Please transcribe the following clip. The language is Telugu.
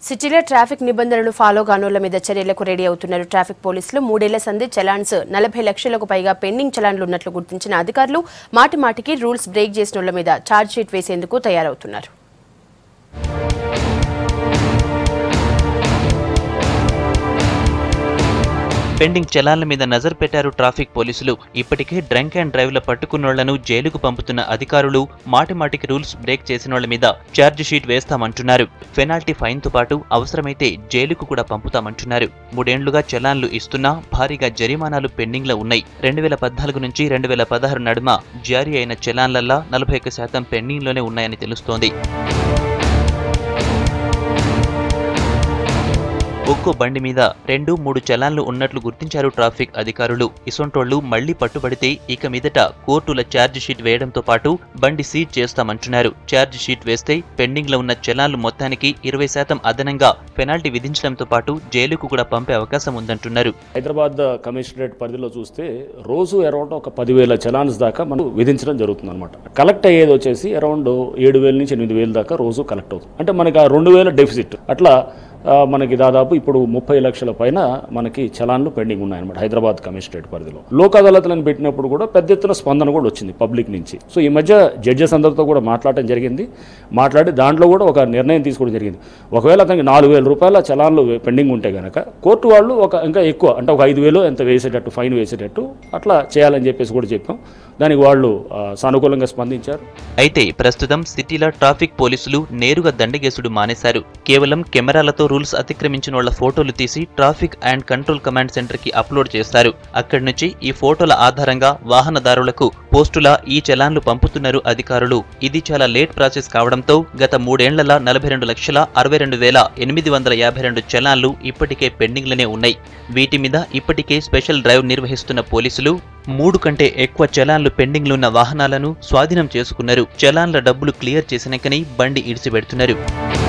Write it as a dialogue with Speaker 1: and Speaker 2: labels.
Speaker 1: సిటీలో ట్రాఫిక్ నిబంధనలు ఫాలో కానోళ్ల మీద చర్యలకు రెడీ అవుతున్నారు ట్రాఫిక్ పోలీసులు మూడేళ్ల సంధి చలాన్స్ నలభై లక్షలకు పైగా పెండింగ్ చలాన్లు ఉన్నట్లు గుర్తించిన అధికారులు మాటి మాటికి రూల్స్ బ్రేక్ చేసినోళ్ల మీద ఛార్జ్ షీట్ వేసేందుకు తయారవుతున్నారు
Speaker 2: పెండింగ్ చలాన్ల మీద నజర్ పెట్టారు ట్రాఫిక్ పోలీసులు ఇప్పటికే డ్రంక్ అండ్ డ్రైవ్ల పట్టుకున్నోళ్లను జైలుకు పంపుతున్న అధికారులు మాటిమాటికి రూల్స్ బ్రేక్ చేసినోళ్ల మీద ఛార్జ్ షీట్ వేస్తామంటున్నారు పెనాల్టీ ఫైన్ తో పాటు అవసరమైతే జైలుకు కూడా పంపుతామంటున్నారు మూడేండ్లుగా చలాన్లు ఇస్తున్నా భారీగా జరిమానాలు పెండింగ్ లో ఉన్నాయి రెండు వేల పద్నాలుగు నుంచి రెండు వేల పదహారు నడుమ జారీ అయిన చలాన్లల్లా నలభై ఒక్క శాతం పెండింగ్ లోనే ఉన్నాయని తెలుస్తోంది ఒక్కో బండి మీద రెండు మూడు చలాన్లు ఉన్నట్లు గుర్తించారు ట్రాఫిక్ అధికారులు ఇసొంటోళ్లు మళ్లీ పట్టుబడితే ఇక మీదట కోర్టుల ఛార్జ్ షీట్ వేయడంతో పాటు బండి సీజ్ చేస్తామంటున్నారు ఛార్జ్ షీట్ వేస్తే పెండింగ్ లో ఉన్న చలాన్లు మొత్తానికి ఇరవై శాతం అదనంగా పెనాల్టీ విధించడంతో పాటు జైలుకు కూడా పంపే అవకాశం ఉందంటున్నారు
Speaker 3: హైదరాబాద్ కమిషనరేట్ పరిధిలో చూస్తే రోజు అరౌండ్ ఒక పదివేల చలాన్స్ దాకా మనం విధించడం జరుగుతుంది అనమాట కలెక్ట్ అయ్యేది వచ్చేసి అరౌండ్ ఏడు వేల నుంచి ఎనిమిది వేల దాకా రోజు కలెక్ట్ అవుతుంది అంటే మనకి ఆ రెండు వేల డెఫిసిట్ అట్లా ఆ, మనకి దాదాపు ఇప్పుడు ముప్పై లక్షల పైన మనకి చలాన్లు పెండింగ్ ఉన్నాయన్నమాట హైదరాబాద్ కమిషనరేట్ పరిధిలో లోక్ అదాలత్లను పెట్టినప్పుడు కూడా పెద్ద ఎత్తున స్పందన కూడా వచ్చింది పబ్లిక్ నుంచి సో ఈ మధ్య జడ్జెస్ అందరితో కూడా మాట్లాడటం జరిగింది మాట్లాడి దాంట్లో కూడా ఒక నిర్ణయం తీసుకోవడం జరిగింది ఒకవేళ అతనికి నాలుగు వేల రూపాయల చలాన్లు పెండింగ్ ఉంటే కనుక కోర్టు వాళ్ళు ఒక ఇంకా ఎక్కువ అంటే ఒక ఐదు వేలు ఎంత వేసేటట్టు ఫైన్ వేసేటట్టు అట్లా చేయాలని చెప్పేసి కూడా చెప్పాం దానికి వాళ్ళు ఆ, సానుకూలంగా స్పందించారు
Speaker 2: అయితే ప్రస్తుతం సిటీలో ట్రాఫిక్ పోలీసులు నేరుగా దండగేసుడు మానేశారు కేవలం కెమెరాలతో రూల్స్ అతిక్రమించిన వాళ్ళ ఫోటోలు తీసి traffic and control command centre కి అప్లోడ్ చేస్తారు అక్కడి నుంచి ఈ ఫోటోల ఆధారంగా వాహనదారులకు పోస్టుల ఈ చలాన్లు పంపుతున్నారు అధికారులు ఇది చాలా లేట్ ప్రాసెస్ కావడంతో గత మూడేళ్లలో నలభై రెండు లక్షల అరవై రెండు వేల ఎనిమిది వందల యాభై రెండు చలాన్లు ఇప్పటికే పెండింగ్లోనే ఉన్నాయి వీటి మీద ఇప్పటికే స్పెషల్ డ్రైవ్ నిర్వహిస్తున్న పోలీసులు మూడు కంటే ఎక్కువ చలాన్లు పెండింగ్లో ఉన్న వాహనాలను స్వాధీనం చేసుకున్నారు చలాన్ల డబ్బులు క్లియర్ చేసినాకని బండి ఇడిచిపెడుతున్నారు